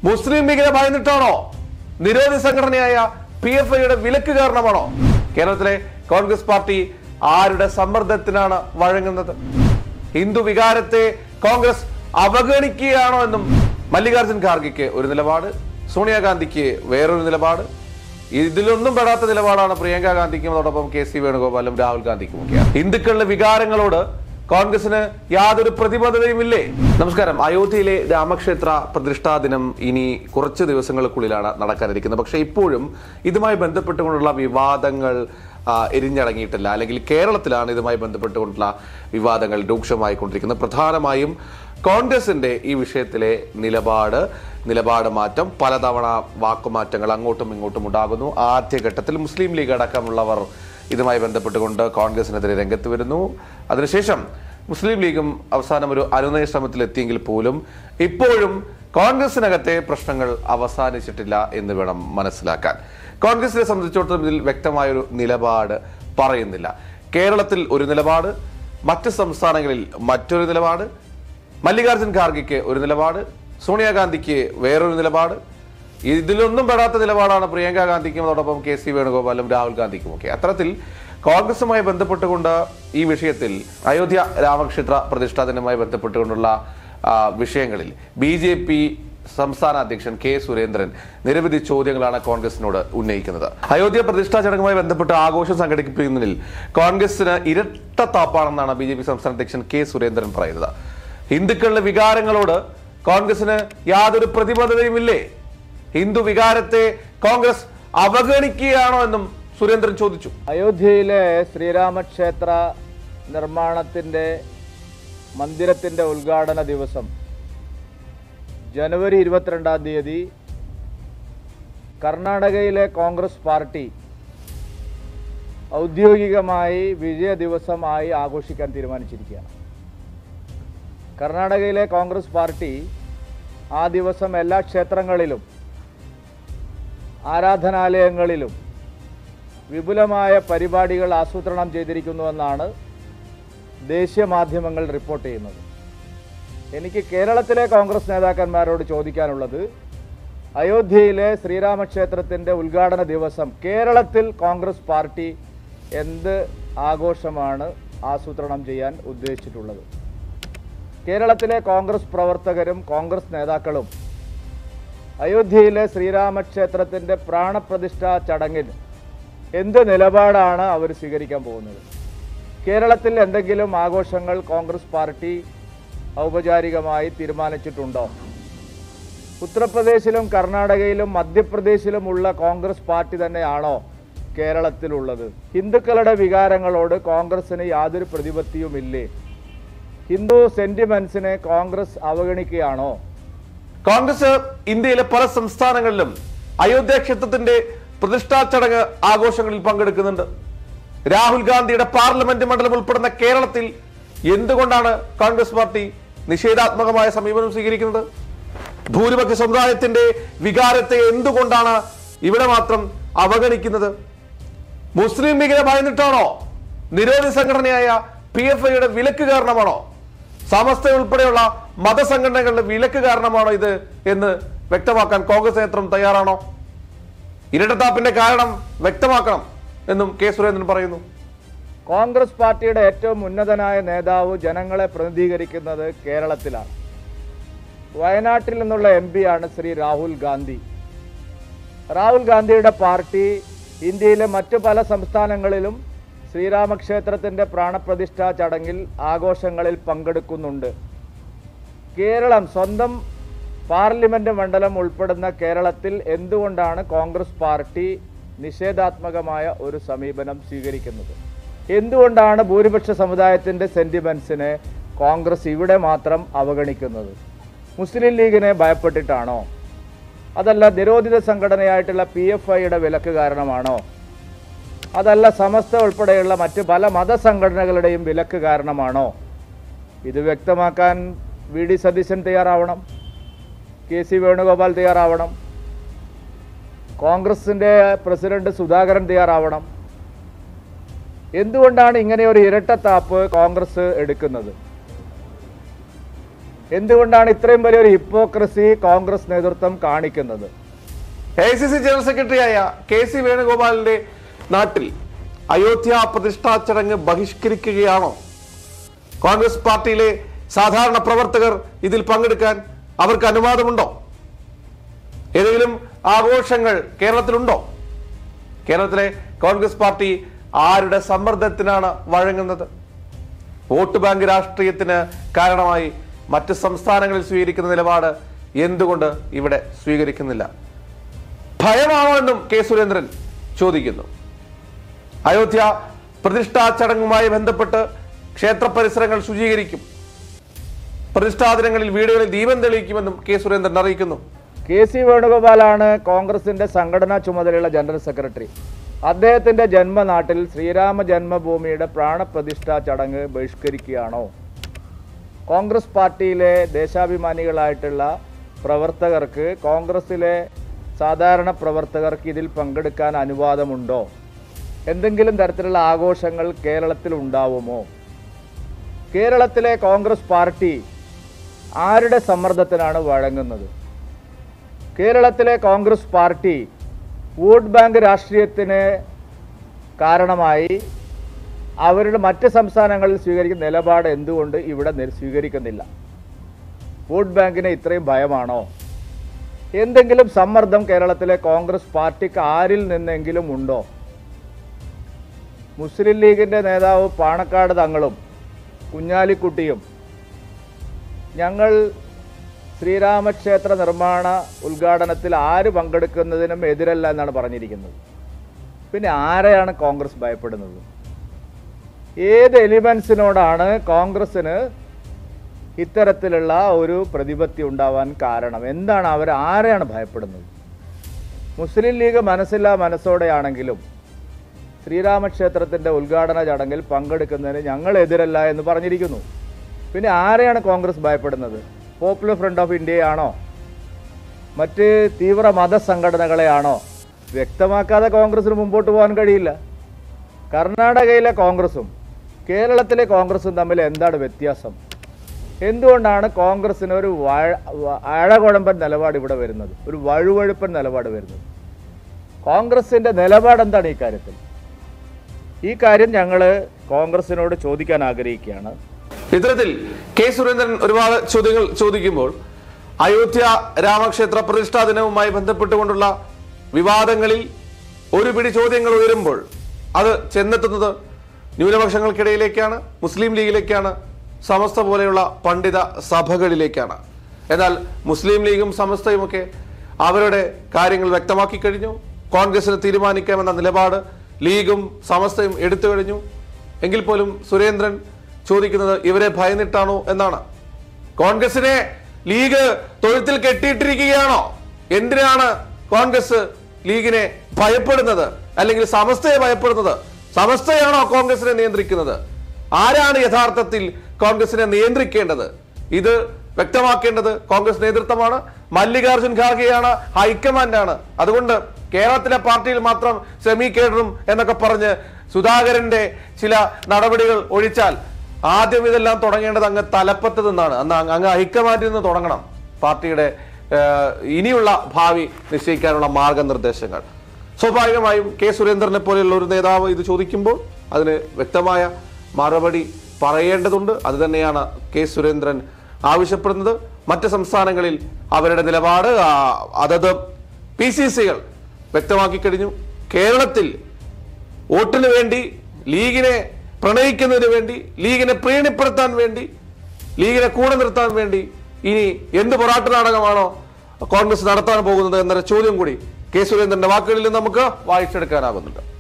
മുസ്ലിം ലീഗിനെ ഭയന്നിട്ടാണോ നിരോധി സംഘടനയായ P F ഐയുടെ വിലക്ക് കാരണമാണോ കേരളത്തിലെ കോൺഗ്രസ് പാർട്ടി ആരുടെ സമ്മർദ്ദത്തിനാണ് വഴങ്ങുന്നത് ഹിന്ദു വികാരത്തെ കോൺഗ്രസ് അവഗണിക്കുകയാണോ എന്നും മല്ലികാർജുൻ ഖാർഗെക്ക് ഒരു നിലപാട് സോണിയാഗാന്ധിക്ക് വേറൊരു നിലപാട് ഇതിലൊന്നും പെടാത്ത നിലപാടാണ് പ്രിയങ്ക ഗാന്ധിക്കും അതോടൊപ്പം കെ സി വേണുഗോപാലും രാഹുൽ ഗാന്ധിക്കും ഒക്കെ ഹിന്ദുക്കളുടെ വികാരങ്ങളോട് കോൺഗ്രസിന് യാതൊരു പ്രതിബദ്ധതയുമില്ലേ നമസ്കാരം അയോധ്യയിലെ രാമക്ഷേത്ര പ്രതിഷ്ഠാ ദിനം ഇനി കുറച്ച് ദിവസങ്ങൾക്കുള്ളിലാണ് നടക്കാനിരിക്കുന്നത് പക്ഷേ ഇപ്പോഴും ഇതുമായി ബന്ധപ്പെട്ടുകൊണ്ടുള്ള വിവാദങ്ങൾ ആ, എരിഞ്ഞടങ്ങിയിട്ടില്ല അല്ലെങ്കിൽ കേരളത്തിലാണ് ഇതുമായി ബന്ധപ്പെട്ടുകൊണ്ടുള്ള വിവാദങ്ങൾ രൂക്ഷമായിക്കൊണ്ടിരിക്കുന്നത് പ്രധാനമായും കോൺഗ്രസിന്റെ ഈ വിഷയത്തിലെ നിലപാട് നിലപാട് മാറ്റം പലതവണ വാക്കുമാറ്റങ്ങൾ അങ്ങോട്ടും ഇങ്ങോട്ടും ഉണ്ടാകുന്നു ആദ്യഘട്ടത്തിൽ മുസ്ലിം ലീഗ് അടക്കമുള്ളവർ ഇതുമായി ബന്ധപ്പെട്ടുകൊണ്ട് കോൺഗ്രസിനെതിരെ രംഗത്ത് വരുന്നു അതിനുശേഷം മുസ്ലിം ലീഗും അവസാനം ഒരു അനുനയ ശ്രമത്തിൽ എത്തിയെങ്കിൽ പോലും ഇപ്പോഴും കോൺഗ്രസിനകത്തെ പ്രശ്നങ്ങൾ അവസാനിച്ചിട്ടില്ല എന്ന് വേണം മനസ്സിലാക്കാൻ കോൺഗ്രസിനെ സംബന്ധിച്ചിടത്തോളം ഇതിൽ വ്യക്തമായൊരു നിലപാട് പറയുന്നില്ല കേരളത്തിൽ ഒരു നിലപാട് മറ്റ് സംസ്ഥാനങ്ങളിൽ മറ്റൊരു നിലപാട് മല്ലികാർജുൻ ഖാർഗെക്ക് ഒരു നിലപാട് സോണിയാഗാന്ധിക്ക് വേറൊരു നിലപാട് ഇതിലൊന്നും പെടാത്ത നിലപാടാണ് പ്രിയങ്ക ഗാന്ധിക്കും അതോടൊപ്പം കെ സി വേണുഗോപാലും രാഹുൽ ഗാന്ധിക്കും ഒക്കെ അത്തരത്തിൽ കോൺഗ്രസുമായി ബന്ധപ്പെട്ടുകൊണ്ട് ഈ വിഷയത്തിൽ അയോധ്യ രാമക്ഷേത്ര പ്രതിഷ്ഠാ ദിനവുമായി ബന്ധപ്പെട്ടുകൊണ്ടുള്ള ആ, വിഷയങ്ങളിൽ ബി ജെ പി സംസ്ഥാന അധ്യക്ഷൻ കെ സുരേന്ദ്രൻ നിരവധി ചോദ്യങ്ങളാണ് കോൺഗ്രസിനോട് ഉന്നയിക്കുന്നത് അയോധ്യ പ്രതിഷ്ഠാ ചടങ്ങുമായി ബന്ധപ്പെട്ട് ആഘോഷം സംഘടിപ്പിക്കുന്നതിൽ കോൺഗ്രസിന് ഇരട്ടത്താപ്പാണെന്നാണ് ബി ജെ പി സംസ്ഥാന അധ്യക്ഷൻ കെ സുരേന്ദ്രൻ പറയുന്നത് ഹിന്ദുക്കളുടെ വികാരങ്ങളോട് കോൺഗ്രസിന് യാതൊരു പ്രതിബദ്ധതയുമില്ലേ ഹിന്ദു വികാരത്തെ കോൺഗ്രസ് അവഗണിക്കുകയാണോ എന്നും സുരേന്ദ്രൻ ചോദിച്ചു അയോധ്യയിലെ ശ്രീരാമക്ഷേത്ര നിർമ്മാണത്തിൻ്റെ മന്ദിരത്തിൻ്റെ ഉദ്ഘാടന ദിവസം ജനുവരി ഇരുപത്തിരണ്ടാം തീയതി കർണാടകയിലെ കോൺഗ്രസ് പാർട്ടി ഔദ്യോഗികമായി വിജയ ദിവസമായി ആഘോഷിക്കാൻ തീരുമാനിച്ചിരിക്കുകയാണ് കർണാടകയിലെ കോൺഗ്രസ് പാർട്ടി ആ ദിവസം എല്ലാ ക്ഷേത്രങ്ങളിലും ആരാധനാലയങ്ങളിലും വിപുലമായ പരിപാടികൾ ആസൂത്രണം ചെയ്തിരിക്കുന്നുവെന്നാണ് ദേശീയ മാധ്യമങ്ങൾ റിപ്പോർട്ട് ചെയ്യുന്നത് എനിക്ക് കേരളത്തിലെ കോൺഗ്രസ് നേതാക്കന്മാരോട് ചോദിക്കാനുള്ളത് അയോധ്യയിലെ ശ്രീരാമക്ഷേത്രത്തിൻ്റെ ഉദ്ഘാടന ദിവസം കേരളത്തിൽ കോൺഗ്രസ് പാർട്ടി എന്ത് ആഘോഷമാണ് ആസൂത്രണം ചെയ്യാൻ ഉദ്ദേശിച്ചിട്ടുള്ളത് കേരളത്തിലെ കോൺഗ്രസ് പ്രവർത്തകരും കോൺഗ്രസ് നേതാക്കളും അയോധ്യയിലെ ശ്രീരാമക്ഷേത്രത്തിൻ്റെ പ്രാണപ്രതിഷ്ഠാ ചടങ്ങിന് എന്ത് നിലപാടാണ് അവർ സ്വീകരിക്കാൻ പോകുന്നത് കേരളത്തിൽ എന്തെങ്കിലും ആഘോഷങ്ങൾ കോൺഗ്രസ് പാർട്ടി ഔപചാരികമായി തീരുമാനിച്ചിട്ടുണ്ടോ ഉത്തർപ്രദേശിലും കർണാടകയിലും മധ്യപ്രദേശിലുമുള്ള കോൺഗ്രസ് പാർട്ടി തന്നെയാണോ കേരളത്തിലുള്ളത് ഹിന്ദുക്കളുടെ വികാരങ്ങളോട് കോൺഗ്രസിന് യാതൊരു പ്രതിപത്തിയുമില്ലേ ഹിന്ദു സെന്റിമെന്റ്സിനെ കോൺഗ്രസ് അവഗണിക്കുകയാണോ കോൺഗ്രസ് ഇന്ത്യയിലെ പല സംസ്ഥാനങ്ങളിലും അയോധ്യ ക്ഷേത്രത്തിന്റെ പ്രതിഷ്ഠാ ചടങ്ങ് ആഘോഷങ്ങളിൽ പങ്കെടുക്കുന്നുണ്ട് രാഹുൽ ഗാന്ധിയുടെ പാർലമെന്റ് മണ്ഡലം ഉൾപ്പെടുന്ന കേരളത്തിൽ എന്തുകൊണ്ടാണ് കോൺഗ്രസ് പാർട്ടി നിഷേധാത്മകമായ സമീപനം സ്വീകരിക്കുന്നത് ഭൂരിപക്ഷ സമുദായത്തിന്റെ വികാരത്തെ എന്തുകൊണ്ടാണ് ഇവിടെ മാത്രം അവഗണിക്കുന്നത് മുസ്ലിം ലീഗിനെ ഭയന്നിട്ടാണോ നിരോധി സംഘടനയായ പി എഫ് ഐയുടെ വിലക്ക് കാരണമാണോ സമസ്ത ഉൾപ്പെടെയുള്ള മതസംഘടനകളുടെ വിലക്ക് കാരണമാണോ ഇത് എന്ന് വ്യക്തമാക്കാൻ കോൺഗ്രസ് നേതൃത്വം തയ്യാറാണോ ഇരട്ടത്താപ്പിന്റെ കാരണം വ്യക്തമാക്കണം എന്നും കെ സുരേന്ദ്രൻ പറയുന്നു കോൺഗ്രസ് പാർട്ടിയുടെ ഏറ്റവും ഉന്നതനായ നേതാവ് ജനങ്ങളെ പ്രതിനിധീകരിക്കുന്നത് കേരളത്തിലാണ് വയനാട്ടിൽ നിന്നുള്ള എം ആണ് ശ്രീ രാഹുൽ ഗാന്ധി രാഹുൽ ഗാന്ധിയുടെ പാർട്ടി ഇന്ത്യയിലെ മറ്റു പല സംസ്ഥാനങ്ങളിലും ശ്രീരാമക്ഷേത്രത്തിൻ്റെ പ്രാണപ്രതിഷ്ഠാ ചടങ്ങിൽ ആഘോഷങ്ങളിൽ പങ്കെടുക്കുന്നുണ്ട് കേരളം സ്വന്തം പാർലമെന്റ് മണ്ഡലം ഉൾപ്പെടുന്ന കേരളത്തിൽ എന്തുകൊണ്ടാണ് കോൺഗ്രസ് പാർട്ടി നിഷേധാത്മകമായ ഒരു സമീപനം സ്വീകരിക്കുന്നത് എന്തുകൊണ്ടാണ് ഭൂരിപക്ഷ സമുദായത്തിന്റെ സെന്റിമെന്റ്സിനെ കോൺഗ്രസ് ഇവിടെ മാത്രം അവഗണിക്കുന്നത് മുസ്ലിം ലീഗിനെ ഭയപ്പെട്ടിട്ടാണോ അതല്ല നിരോധിത സംഘടനയായിട്ടുള്ള പി എഫ് ഐയുടെ വിലക്ക് കാരണമാണോ അതല്ല സമസ്ത ഉൾപ്പെടെയുള്ള മറ്റ് പല മതസംഘടനകളുടെയും വിലക്ക് കാരണമാണോ ഇത് വ്യക്തമാക്കാൻ വി ഡി സതീശൻ തയ്യാറാവണം കെ സി വേണുഗോപാൽ തയ്യാറാവണം കോൺഗ്രസിൻ്റെ പ്രസിഡന്റ് സുധാകരൻ തയ്യാറാവണം എന്തുകൊണ്ടാണ് ഇങ്ങനെ ഒരു ഇരട്ടത്താപ്പ് കോൺഗ്രസ് എടുക്കുന്നത് എന്തുകൊണ്ടാണ് ഇത്രയും വലിയൊരു ഹിപ്പോക്രസി കോൺഗ്രസ് നേതൃത്വം കാണിക്കുന്നത് എ സി സി ജനറൽ സെക്രട്ടറിയായ കെ സി വേണുഗോപാലിന്റെ നാട്ടിൽ അയോധ്യ പ്രതിഷ്ഠാ ചടങ്ങ് ബഹിഷ്കരിക്കുകയാണോ കോൺഗ്രസ് പാർട്ടിയിലെ സാധാരണ പ്രവർത്തകർ ഇതിൽ പങ്കെടുക്കാൻ അവർക്ക് അനുവാദമുണ്ടോ ഏതെങ്കിലും ആഘോഷങ്ങൾ കേരളത്തിലുണ്ടോ കേരളത്തിലെ കോൺഗ്രസ് പാർട്ടി ആരുടെ സമ്മർദ്ദത്തിനാണ് വഴങ്ങുന്നത് വോട്ട് ബാങ്ക് രാഷ്ട്രീയത്തിന് കാരണമായി മറ്റ് സംസ്ഥാനങ്ങളിൽ സ്വീകരിക്കുന്ന നിലപാട് എന്തുകൊണ്ട് ഇവിടെ സ്വീകരിക്കുന്നില്ല ഭയമാണോ എന്നും കെ സുരേന്ദ്രൻ ചോദിക്കുന്നു അയോധ്യ പ്രതിഷ്ഠാ ചടങ്ങുമായി ബന്ധപ്പെട്ട് ക്ഷേത്ര പരിസരങ്ങൾ ശുചീകരിക്കും പ്രതിഷ്ഠാ ദിനങ്ങളിൽ വീടുകളിൽ ദീപം തെളിയിക്കുമെന്നും കെ സുരേന്ദ്രൻ അറിയിക്കുന്നു കെ സി വേണുഗോപാലാണ് കോൺഗ്രസിന്റെ സംഘടനാ ചുമതലയുള്ള ജനറൽ സെക്രട്ടറി അദ്ദേഹത്തിന്റെ ജന്മനാട്ടിൽ ശ്രീരാമ ജന്മഭൂമിയുടെ പ്രാണപ്രതിഷ്ഠാ ചടങ്ങ് ബഹിഷ്കരിക്കുകയാണോ കോൺഗ്രസ് പാർട്ടിയിലെ ദേശാഭിമാനികളായിട്ടുള്ള പ്രവർത്തകർക്ക് കോൺഗ്രസിലെ സാധാരണ പ്രവർത്തകർക്ക് ഇതിൽ പങ്കെടുക്കാൻ അനുവാദമുണ്ടോ എന്തെങ്കിലും തരത്തിലുള്ള ആഘോഷങ്ങൾ കേരളത്തിൽ ഉണ്ടാവുമോ കേരളത്തിലെ കോൺഗ്രസ് പാർട്ടി ആരുടെ സമ്മർദ്ദത്തിനാണ് വഴങ്ങുന്നത് കേരളത്തിലെ കോൺഗ്രസ് പാർട്ടി വോട്ട് ബാങ്ക് രാഷ്ട്രീയത്തിന് കാരണമായി അവരുടെ മറ്റ് സംസ്ഥാനങ്ങളിൽ സ്വീകരിക്കുന്ന നിലപാട് എന്തുകൊണ്ട് ഇവിടെ നി- സ്വീകരിക്കുന്നില്ല വോട്ട് ബാങ്കിന് ഇത്രയും ഭയമാണോ എന്തെങ്കിലും സമ്മർദ്ദം കേരളത്തിലെ കോൺഗ്രസ് പാർട്ടിക്ക് ആരിൽ നിന്നെങ്കിലും ഉണ്ടോ മുസ്ലിം ലീഗിൻ്റെ നേതാവ് പാണക്കാട് തങ്ങളും കുഞ്ഞാലിക്കുട്ടിയും ഞങ്ങൾ ശ്രീരാമക്ഷേത്ര നിർമ്മാണ ഉദ്ഘാടനത്തിൽ ആര് പങ്കെടുക്കുന്നതിനും എതിരല്ല എന്നാണ് പറഞ്ഞിരിക്കുന്നത് പിന്നെ ആരെയാണ് കോൺഗ്രസ് ഭയപ്പെടുന്നത് ഏത് എലിമെൻസിനോടാണ് കോൺഗ്രസ്സിന് ഇത്തരത്തിലുള്ള ഒരു പ്രതിപത്തി ഉണ്ടാവാൻ കാരണം എന്താണ് അവർ ആരെയാണ് ഭയപ്പെടുന്നത് മുസ്ലിം ലീഗ് മനസ്സില്ലാ മനസ്സോടെയാണെങ്കിലും ശ്രീരാമക്ഷേത്രത്തിൻ്റെ ഉദ്ഘാടന ചടങ്ങിൽ പങ്കെടുക്കുന്നതിന് ഞങ്ങൾ എതിരല്ല എന്ന് പറഞ്ഞിരിക്കുന്നു പിന്നെ ആരെയാണ് കോൺഗ്രസ് ഭയപ്പെടുന്നത് പോപ്പുലർ ഫ്രണ്ട് ഓഫ് ഇന്ത്യയാണോ മറ്റ് തീവ്ര മതസംഘടനകളെയാണോ വ്യക്തമാക്കാതെ കോൺഗ്രസിന് മുമ്പോട്ട് പോകാൻ കഴിയില്ല കർണാടകയിലെ കോൺഗ്രസും കേരളത്തിലെ കോൺഗ്രസും തമ്മിൽ എന്താണ് വ്യത്യാസം എന്തുകൊണ്ടാണ് കോൺഗ്രസിന് ഒരു വഴ വ- അഴകുഴമ്പൻ നിലപാട് ഇവിടെ വരുന്നത് ഒരു വഴുവഴുപ്പൻ നിലപാട് വരുന്നത് കോൺഗ്രസിൻ്റെ നിലപാട് എന്താണ് ഈ കാര്യത്തിൽ ഈ കാര്യം ഞങ്ങൾ കോൺഗ്രസിനോട് ചോദിക്കാൻ ആഗ്രഹിക്കുകയാണ് ഇത്തരത്തിൽ കെ സുരേന്ദ്രൻ ഒരുപാട് ചോദ്യങ്ങൾ ചോദിക്കുമ്പോൾ അയോധ്യ രാമക്ഷേത്ര പ്രതിഷ്ഠാ ദിനവുമായി ബന്ധപ്പെട്ടുകൊണ്ടുള്ള വിവാദങ്ങളിൽ ഒരു പിടി ചോദ്യങ്ങൾ ഉയരുമ്പോൾ അത് ചെന്നെത്തുന്നത് ന്യൂനപക്ഷങ്ങൾക്കിടയിലേക്കാണ് മുസ്ലിം ലീഗിലേക്കാണ് സമസ്ത പോലെയുള്ള പണ്ഡിത സഭകളിലേക്കാണ് എന്നാൽ മുസ്ലിം ലീഗും സമസ്തയുമൊക്കെ അവരുടെ കാര്യങ്ങൾ വ്യക്തമാക്കി കഴിഞ്ഞു കോൺഗ്രസിന് തീരുമാനിക്കാമെന്ന നിലപാട് ലീഗും സമസ്തയും എടുത്തു കഴിഞ്ഞു എങ്കിൽ പോലും സുരേന്ദ്രൻ ചോദിക്കുന്നത് ഇവരെ ഭയന്നിട്ടാണോ എന്നാണ് കോൺഗ്രസിനെ ലീഗ് തൊഴുത്തിൽ കെട്ടിയിട്ടിരിക്കുകയാണോ എന്തിനാണ് കോൺഗ്രസ് ലീഗിനെ ഭയപ്പെടുന്നത് അല്ലെങ്കിൽ സമസ്തയെ ഭയപ്പെടുന്നത് സമസ്തയാണോ കോൺഗ്രസിനെ നിയന്ത്രിക്കുന്നത് ആരാണ് യഥാർത്ഥത്തിൽ കോൺഗ്രസിനെ നിയന്ത്രിക്കേണ്ടത് ഇത് വ്യക്തമാക്കേണ്ടത് കോൺഗ്രസ് നേതൃത്വമാണ് മല്ലികാർജുൻ ഖാർഗെയാണ് ഹൈക്കമാൻഡാണ് അതുകൊണ്ട് കേരളത്തിലെ പാർട്ടിയിൽ മാത്രം സെമി കേഡറും എന്നൊക്കെ പറഞ്ഞ് സുധാകരന്റെ ചില നടപടികൾ ഒഴിച്ചാൽ ആദ്യം ഇതെല്ലാം തുടങ്ങേണ്ടത് അങ്ങ് തലപ്പത്ത് നിന്നാണ് അന്ന് അങ്ങ് അങ്ങ് ഹൈക്കമാൻഡിൽ നിന്ന് തുടങ്ങണം പാർട്ടിയുടെ ഏഹ്, ഇനിയുള്ള ഭാവി നിശ്ചയിക്കാനുള്ള മാർഗനിർദ്ദേശങ്ങൾ സ്വാഭാവികമായും കെ സുരേന്ദ്രനെ പോലെയുള്ള ഒരു നേതാവ് ഇത് ചോദിക്കുമ്പോൾ അതിന് വ്യക്തമായ മറുപടി പറയേണ്ടതുണ്ട് അത് തന്നെയാണ് കെ സുരേന്ദ്രൻ ആവശ്യപ്പെടുന്നത് മറ്റ് സംസ്ഥാനങ്ങളിൽ അവരുടെ നിലപാട് ആ, അതത് പി സി സികൾ വ്യക്തമാക്കി കഴിഞ്ഞു കേരളത്തിൽ വോട്ടിന് വേണ്ടി ലീഗിനെ പ്രണയിക്കുന്നതിന് വേണ്ടി ലീഗിനെ പ്രീണിപ്പെടുത്താൻ വേണ്ടി ലീഗിനെ കൂടെ നിർത്താൻ വേണ്ടി ഇനി എന്ത് പൊറാട്ട് നാടകമാണോ കോൺഗ്രസ് നടത്താൻ പോകുന്നത് എന്നൊരു ചോദ്യം കൂടി കെ സുരേന്ദ്രന്റെ വാക്കുകളിൽ നിന്ന് നമുക്ക് വായിച്ചെടുക്കാനാകുന്നുണ്ട്